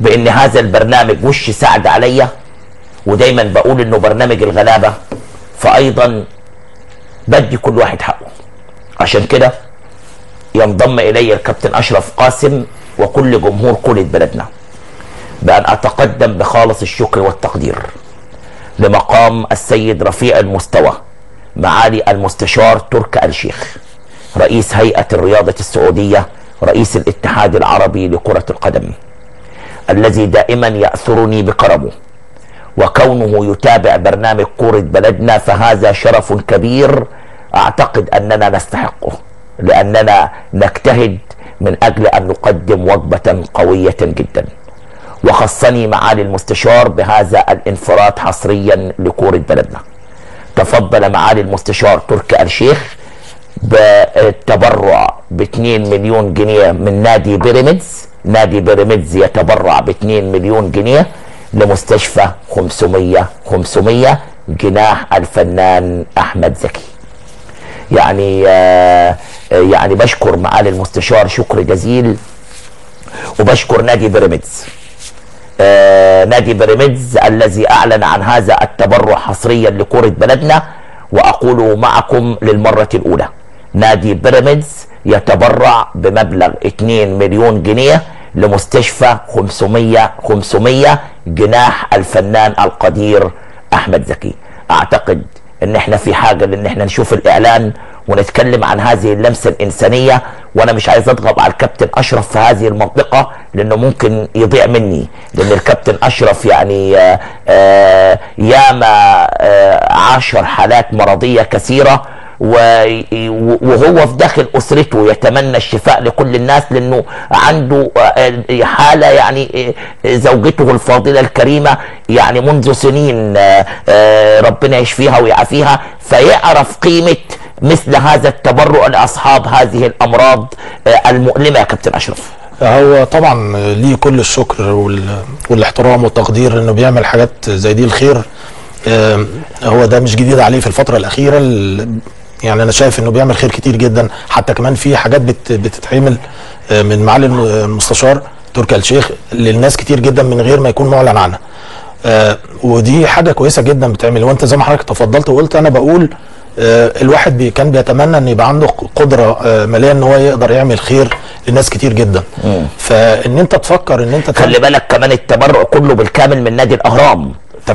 بان هذا البرنامج وش ساعد عليا ودايما بقول انه برنامج الغلابه فايضا بدي كل واحد حقه عشان كده ينضم الي الكابتن اشرف قاسم وكل جمهور كرة بلدنا بان اتقدم بخالص الشكر والتقدير لمقام السيد رفيع المستوى معالي المستشار تركي آل شيخ رئيس هيئة الرياضة السعودية رئيس الاتحاد العربي لكرة القدم الذي دائما يأثرني بكرمه وكونه يتابع برنامج كورة بلدنا فهذا شرف كبير أعتقد أننا نستحقه لأننا نجتهد من أجل أن نقدم وجبة قوية جدا وخصني معالي المستشار بهذا الانفراد حصريا لكورة بلدنا تفضل معالي المستشار تركي آل شيخ بالتبرع ب 2 مليون جنيه من نادي بيراميدز نادي بيراميدز يتبرع ب 2 مليون جنيه لمستشفى 500 500 جناح الفنان احمد زكي يعني آه يعني بشكر معالي المستشار شكر جزيل وبشكر نادي بيراميدز آه نادي بيراميدز الذي اعلن عن هذا التبرع حصريا لكرة بلدنا واقول معكم للمرة الاولى نادي بيراميدز يتبرع بمبلغ 2 مليون جنيه لمستشفى 500 500 جناح الفنان القدير احمد زكي اعتقد ان احنا في حاجه لان احنا نشوف الاعلان ونتكلم عن هذه اللمسه الانسانيه وانا مش عايز اضغط على الكابتن اشرف في هذه المنطقه لانه ممكن يضيع مني لان الكابتن اشرف يعني آآ آآ ياما آآ عاشر حالات مرضيه كثيره وهو في داخل اسرته يتمنى الشفاء لكل الناس لانه عنده حاله يعني زوجته الفاضله الكريمه يعني منذ سنين ربنا يشفيها ويعافيها فيعرف قيمه مثل هذا التبرع لاصحاب هذه الامراض المؤلمه يا كابتن اشرف هو طبعا ليه كل الشكر والاحترام والتقدير انه بيعمل حاجات زي دي الخير هو ده مش جديد عليه في الفتره الاخيره يعني انا شايف انه بيعمل خير كتير جدا حتى كمان في حاجات بت بتتعمل من معالي المستشار تركي آل شيخ للناس كتير جدا من غير ما يكون معلن عنها آه ودي حاجه كويسه جدا بتعمل وانت زي ما حضرتك تفضلت وقلت انا بقول آه الواحد بي كان بيتمنى ان يبقى عنده قدره آه ماليه ان هو يقدر يعمل خير لناس كتير جدا مم. فان انت تفكر ان انت خلي بالك كمان التبرع كله بالكامل من نادي الاهرام